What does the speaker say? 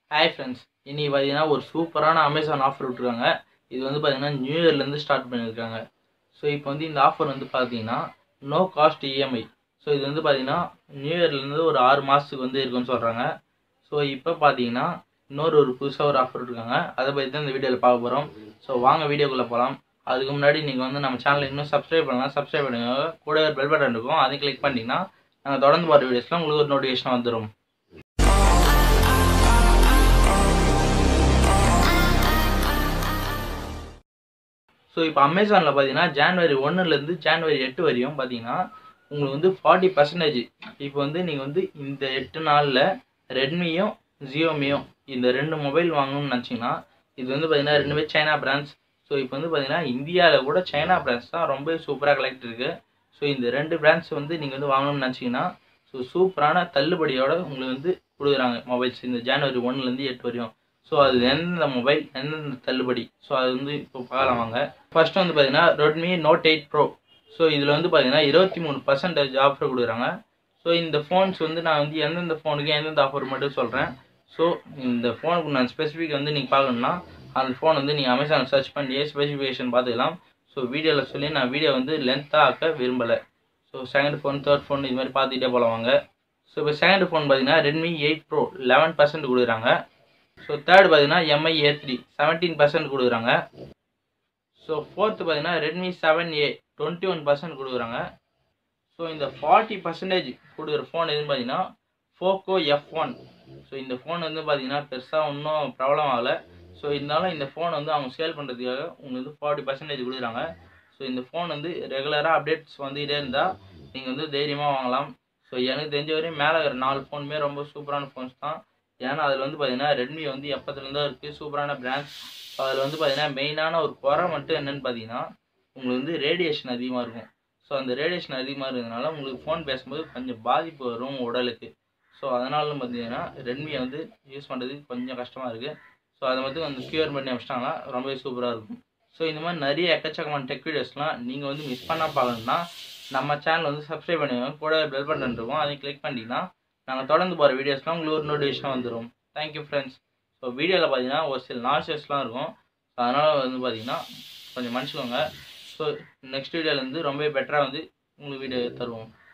hi friends இன்னைக்கு பார்த்தீங்கன்னா ஒரு சூப்பரான அமேசான் ஆஃபர் விட்ருக்காங்க இது வந்து பார்த்தீங்கன்னா நியூ இயர்லேருந்து ஸ்டார்ட் பண்ணியிருக்காங்க ஸோ இப்போ வந்து இந்த ஆஃபர் வந்து பார்த்தீங்கன்னா நோ காஸ்ட் இஎம்ஐ ஸோ இது வந்து பார்த்தீங்கன்னா நியூ இயர்லேருந்து ஒரு ஆறு மாதத்துக்கு வந்து இருக்குன்னு சொல்கிறாங்க ஸோ இப்போ பார்த்தீங்கன்னா இன்னொரு ஒரு புதுசாக ஒரு ஆஃபர் இருக்காங்க அதை பற்றி தான் இந்த வீடியோவில் பார்க்க போகிறோம் ஸோ வாங்க வீடியோக்குள்ளே போகலாம் அதுக்கு முன்னாடி நீங்கள் வந்து நம்ம சேனலை இன்னும் சப்ஸ்கிரைப் பண்ணலாம் சப்ஸ்கிரைப் பண்ணுங்க கூட ஒரு பெல் பட்டன் இருக்கும் அதை கிளிக் பண்ணிட்டீங்கன்னா நாங்கள் தொடர்ந்து போகிற வீடியோஸ்லாம் உங்களுக்கு ஒரு நோட்டிஃபிகேஷன் வந்துடும் ஸோ இப்போ அமேசானில் பார்த்தீங்கன்னா ஜான்வரி ஒன்றுலேருந்து ஜான்வரி எட்டு வரையும் பார்த்தீங்கன்னா உங்களுக்கு வந்து ஃபார்ட்டி பர்சன்டேஜ் இப்போ வந்து நீங்கள் வந்து இந்த எட்டு நாளில் ரெட்மியும் ஜியோமியும் இந்த ரெண்டு மொபைல் வாங்கணும்னு நினச்சிங்கன்னா இது வந்து பார்த்தீங்கன்னா ரெண்டுமே சைனா பிராண்ட்ஸ் ஸோ இப்போ வந்து பார்த்தீங்கன்னா இந்தியாவில் கூட சைனா பிராண்ட்ஸ் தான் ரொம்ப சூப்பராக கலெக்ட் இருக்குது ஸோ இந்த ரெண்டு பிராண்ட்ஸ் வந்து நீங்கள் வந்து வாங்கணும்னு நினச்சிங்கன்னா ஸோ சூப்பரான தள்ளுபடியோட உங்களுக்கு வந்து கொடுக்குறாங்க மொபைல்ஸ் இந்த ஜான்வரி ஒன்றுலேருந்து எட்டு வரையும் ஸோ அது எந்தெந்த மொபைல் எந்தெந்த தள்ளுபடி ஸோ அது வந்து இப்போ பார்க்கலாம் வாங்க ஃபர்ஸ்ட் வந்து பார்த்தீங்கன்னா Redmi note eight pro so இதில் வந்து பார்த்தீங்கன்னா இருபத்தி மூணு பர்சன்டேஜ் ஆஃபர் கொடுக்குறாங்க ஸோ இந்த ஃபோன்ஸ் வந்து நான் வந்து எந்தெந்த ஃபோனுக்கு எந்தெந்த ஆஃபர் மட்டும் சொல்கிறேன் ஸோ இந்த ஃபோனுக்கு நான் ஸ்பெசிஃபிக் வந்து நீங்கள் பார்க்கணுன்னா அந்த ஃபோன் வந்து நீங்கள் அமேசான் சர்ச் பண்ணி ஸ்பெசிஃபிகேஷன் பார்த்துக்கலாம் ஸோ வீடியோவில் சொல்லி நான் வீடியோ வந்து லென்த்தாக ஆக்க விரும்பலை so second phone third phone இது மாதிரி பார்த்துக்கிட்டே போகலாம் வாங்க ஸோ இப்போ செகண்ட் ஃபோன் பார்த்தீங்கன்னா Redmi eight pro eleven percent கொடுக்குறாங்க ஸோ தேர்ட் பார்த்தீங்கன்னா MI A three seventeen percent கொடுக்குறாங்க ஸோ ஃபோர்த்து பார்த்தீங்கன்னா Redmi seven A twenty one percent கொடுக்குறாங்க ஸோ இந்த ஃபார்ட்டி பர்சன்டேஜ் கொடுக்குற ஃபோன் எதுன்னு பார்த்தீங்கன்னா ஃபோக்கோ எஃப் ஒன் ஸோ இந்த ஃபோன் வந்து பார்த்தீங்கன்னா பெருசாக ஒன்றும் ப்ராப்ளம் ஆகலை ஸோ இருந்தாலும் இந்த ஃபோன் வந்து அவங்க சேல் பண்ணுறதுக்காக உங்களுக்கு வந்து ஃபார்ட்டி பர்சன்டேஜ் கொடுக்குறாங்க ஸோ இந்த ஃபோன் வந்து ரெகுலராக அப்டேட்ஸ் வந்துகிட்டே இருந்தால் நீங்கள் வந்து தைரியமாக வாங்கலாம் ஸோ எனக்கு தெரிஞ்ச வரையும் மேலே இருக்கிற நாலு ஃபோனுமே ரொம்ப சூப்பரான ஃபோன்ஸ் தான் ஏன்னா அதில் வந்து பார்த்தீங்கன்னா ரெட்மி வந்து எப்போத்துலேருந்தோ இருக்குது சூப்பரான பிராண்ட்ஸ் ஸோ அதில் வந்து பார்த்தீங்கன்னா மெயினான ஒரு குறை மட்டும் என்னென்னு பார்த்தீங்கன்னா உங்களுக்கு வந்து ரேடியேஷன் அதிகமாக இருக்கும் ஸோ அந்த ரேடியேஷன் அதிகமாக இருக்கிறதுனால உங்களுக்கு ஃபோன் பேசும்போது கொஞ்சம் பாதிப்பு வரும் உடலுக்கு ஸோ அதனால பார்த்தீங்கன்னா ரெட்மியை வந்து யூஸ் பண்ணுறதுக்கு கொஞ்சம் கஷ்டமாக இருக்குது ஸோ அதை வந்து கொஞ்சம் க்யூர் பண்ணி வச்சிட்டாங்கன்னா ரொம்பவே சூப்பராக இருக்கும் ஸோ இந்த மாதிரி நிறைய எக்கச்சக்கமான டெக் வீடியோஸ்லாம் நீங்கள் வந்து மிஸ் பண்ணால் பார்க்கணுன்னா நம்ம சேனல் வந்து சப்ஸ்கிரைப் பண்ணுங்க கூட பெல் பட்டன் இருக்கும் அதை கிளிக் பண்ணிட்டீங்கன்னா நாங்கள் தொடர்ந்து போகிற வீடியோஸ்லாம் உங்களுக்கு ஒரு நோட்டிஃபிகேஷன் வந்துடும் தேங்க்யூ ஃப்ரெண்ட்ஸ் ஸோ வீடியோவில் பார்த்தீங்கன்னா ஒரு சில நாய்ஸஸ்லாம் இருக்கும் ஸோ அதனால் வந்து பார்த்தீங்கன்னா கொஞ்சம் மன்னிச்சுக்கோங்க ஸோ நெக்ஸ்ட் வீடியோவில் வந்து ரொம்பவே பெட்டராக வந்து உங்களுக்கு வீடியோ தருவோம்